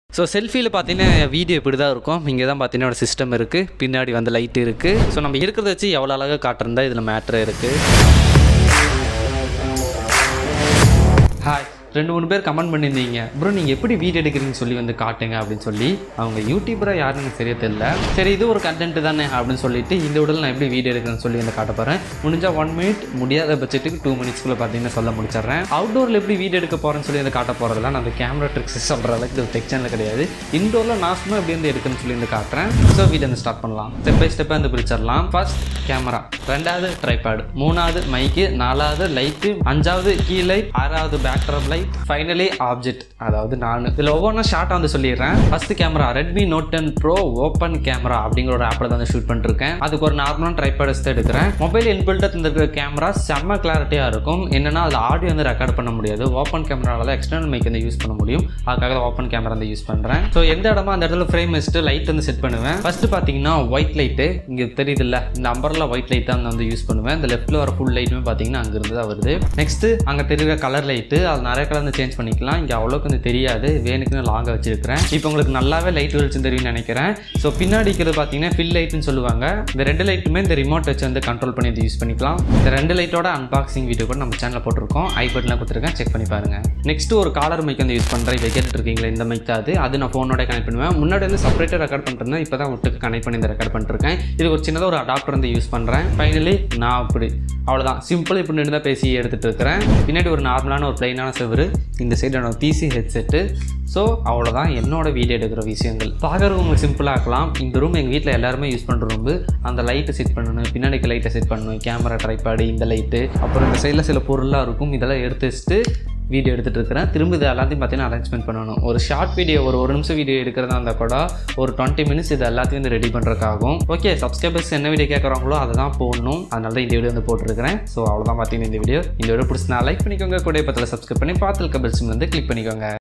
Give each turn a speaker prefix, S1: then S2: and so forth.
S1: so செல்ஃபியில் பார்த்தீங்கன்னா video இப்படி தான் இருக்கும் இங்கே தான் பார்த்தீங்கன்னா சிஸ்டம் இருக்குது பின்னாடி வந்து லைட் இருக்குது ஸோ நம்ம இருக்கிறத வச்சு எவ்வளோ அழகாக காட்டுறதா இதில் மேட்ரு இருக்குது ஹாய் ரெண்டு மூணு பேர் கமெண்ட் பண்ணியிருந்தீங்க ப்ரோ நீங்கள் எப்படி வீடியோ எடுக்கிறீங்கன்னு சொல்லி வந்து காட்டுங்க அப்படின்னு சொல்லி அவங்க யூடியூபராக யாருன்னு எனக்கு சரியா தெரியல சரி இது ஒரு கண்டென்ட் தானே அப்படின்னு சொல்லிட்டு இந்த உடல் நான் எப்படி வீடியோ எடுக்கிறேன்னு சொல்லி வந்து காட்ட போகிறேன் முடிஞ்சால் ஒன் மினிட் முடியாத பட்ஜெட்டுக்கு டூ மினிட்ஸ்க்குள்ளே பார்த்தீங்கன்னா சொல்ல முடிச்சிடுறேன் அவுட்டோரில் எப்படி வீடியோ எடுக்க போகிறேன்னு சொல்லி வந்து காட்ட போகிறதுல நான் அந்த கேமரா ட்ரிக்ஸ் சொல்கிற அளவுக்கு இது டெக் சேனல் கிடையாது இண்டோரில் நான் சும்மா எப்படி வந்து எடுக்கணும்னு சொல்லி வந்து காட்டுறேன் ஸோ வீடியோ வந்து ஸ்டார்ட் பண்ணலாம் ஸ்டெப் பை ஸ்டெப்பாக வந்து பிரிச்சிடலாம் ஃபர்ஸ்ட் கேமரா ரெண்டாவது ட்ரைபேடு மூணாவது மைக்கு நாலாவது லைட்டு அஞ்சாவது கீ லைட் ஆறாவது பேக்ட்ராப் லைட் ஃபைனலி ஆப்ஜெக்ட் அதாவது நான் இதில் ஒவ்வொன்றும் ஷார்ட்டாக வந்து சொல்லிடுறேன் first camera Redmi note ten pro open camera அப்படிங்கிற ஒரு ஆப்பில் தான் வந்து ஷூட் பண்ணிருக்கேன் அதுக்கு ஒரு நார்மலான ட்ரைபேட் எடுத்து எடுக்கிறேன் மொபைல் இன்பில்ட்டாக தந்திருக்கிற கேமரா செம்ம கிளாரிட்டியாக இருக்கும் என்னன்னா அதில் ஆடியோ வந்து ரெக்கார்ட் பண்ண முடியாது ஓப்பன் கேமராவில் தான் எக்ஸ்டர்னல் மைக் வந்து யூஸ் பண்ண முடியும் அதுக்காக தான் ஓப்பன் கேமரா வந்து யூஸ் பண்ணுறேன் ஸோ எந்த இடமா அந்த இடத்துல ஃப்ரேம் வச்சுட்டு லைட் வந்து செட் பண்ணுவேன் ஃபர்ஸ்ட் பார்த்தீங்கன்னா ஒயிட் லைட்டு இங்கே தெரியுது இல்லை இந்த அம்பரில் ஒயிட் லைட் தான் வந்து யூஸ் பண்ணுவேன் இந்த லெஃப்ட்டில் வர ஃபுல் லைட்டுமே பார்த்தீங்கன்னா அங்கிருந்து தான் வருது நெக்ஸ்ட் அங்கே தெரியுற கலர் லைட்டு அது நிறைய கலர் வந்து சேஞ்ச் பண்ணிக்கலாம் இங்கே அவ்வளோக்கு வந்து தெரியாது வேணுக்குன்னு லாங்காக வச்சிருக்கிறேன் இப்போ உங்களுக்கு நல்லாவே லைட் வெளிச்சம் தெரியும்னு நினைக்கிறேன் ஸோ பின்னாடி இருக்கிறது பார்த்தீங்கன்னா ஃபில் லைட்னு சொல்லுவாங்க இந்த ரெண்டு லைட்டுமே இந்த ரிமோட் வச்சு வந்து கண்ட்ரோல் பண்ணி யூஸ் பண்ணிக்கலாம் இந்த ரெண்டு லைட்டோட அன்பாக்சிங் வீடியோ கூட நம்ம சேனலில் போட்டிருக்கோம் ஐ பட்டன்லாம் கொடுத்துருக்கேன் செக் பண்ணி பாருங்க நெக்ஸ்ட் ஒரு காலர் மைக் வந்து யூஸ் பண்ணுறேன் இப்போ கேட்டுட்டு இருக்கீங்களா இந்த மைக் தான் அது அது நான் ஃபோனோட கனெக்ட் பண்ணுவேன் முன்னாடி வந்து செப்பரேட்டாக ரெக்கார்ட் பண்ணிருந்தேன் இப்போ தான் ஒட்டுக்கு கனெக்ட் பண்ணி இந்த ரெக்கார்ட் பண்ணிருக்கேன் இது ஒரு சின்னதாக ஒரு அடாப்டர் வந்து யூஸ் பண்ணுறேன் ஃபைனலி நான் அப்படி அவ்வளோதான் சிம்பிள் இப்படி நின்று தான் பேசி எடுத்துகிட்டு இருக்கிறேன் பின்னாடி ஒரு நார்மலான ஒரு பிளைனான செவரு இந்த சைடு என்னோட பிசி ஹெட்செட்டு ஸோ அவ்வளோதான் என்னோட வீடியோ எடுக்கிற விஷயங்கள் பார்க்குறவங்க உங்களுக்கு சிம்பிளாக ஆக்கலாம் இந்த ரூம் எங்கள் வீட்டில் எல்லாருமே யூஸ் பண்ணுற ரூம் அந்த லைட்டை செட் பண்ணணும் பின்னாடிக்கு லைட்டை செட் பண்ணணும் கேமரா ட்ரைபேடு இந்த லைட்டு அப்புறம் இந்த சைடில் சில பொருள்லாம் இருக்கும் இதெல்லாம் எடுத்து வச்சுட்டு வீடியோ எடுத்துகிட்டு இருக்கிறேன் திரும்ப இது எல்லாத்தையும் பார்த்தீங்கன்னா அரேஞ்ச்மெண்ட் பண்ணணும் ஒரு ஷார்ட் வீடியோ ஒரு ஒரு நிமிஷம் வீடியோ எடுக்கிறதா இருந்தால் கூட ஒரு டுவெண்ட்டி மினிட்ஸ் இது எல்லாத்தையும் வந்து ரெடி பண்ணுறதுக்காகும் ஓகே சப்ஸ்கிரைபர்ஸ் என்ன வீடியோ கேட்குறாங்களோ அதை தான் போடணும் அதனால தான் இந்த வீடியோ வந்து போட்டிருக்கிறேன் ஸோ அவ்வளோதான் பார்த்தீங்கன்னா இந்த வீடியோ இந்த வீடியோ பிடிச்சி நான் லைக் பண்ணிக்கோங்க கூட பத்தில் சப்ஸ்கிரைப் பண்ணி பார்த்துருக்க பெல்ஸ் வந்து கிளிக் பண்ணிக்கோங்க